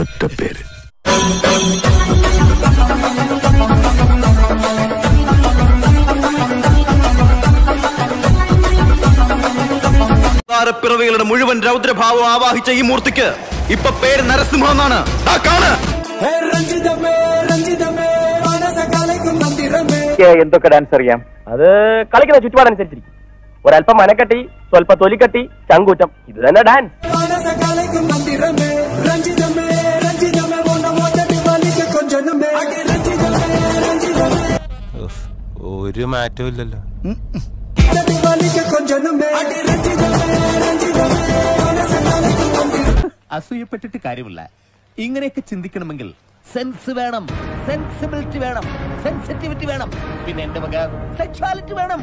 ഒറ്റ പേര് പിറവികളുടെ മുഴുവൻ രൗദ്രഭാവം ആവാഹിച്ച ഈ മൂർത്തിക്ക് ഇപ്പൊ പേര് നരസിംഹം എന്നാണ് ദാ കാണ് എന്തൊക്കെ ഡാൻസ് അറിയാം അത് കളിക്കുന്ന ചുറ്റുപാടനുസരിച്ചിരിക്കും ഒരല്പം മനക്കെട്ടി സ്വല്പ തൊലിക്കട്ടി ചങ്കൂറ്റം ഇത് തന്നെ ഡാൻസ് ഒരു മാറ്റവും ഇല്ലല്ലോ അസൂയപ്പെട്ടിട്ട് കാര്യമില്ല ഇങ്ങനെയൊക്കെ ചിന്തിക്കണമെങ്കിൽ സെൻസ് വേണം സെൻസിബിലിറ്റി വേണം സെൻസിറ്റിവിറ്റി വേണം പിന്നെ എന്റെ വക സെക്ഷ്വാലിറ്റി വേണം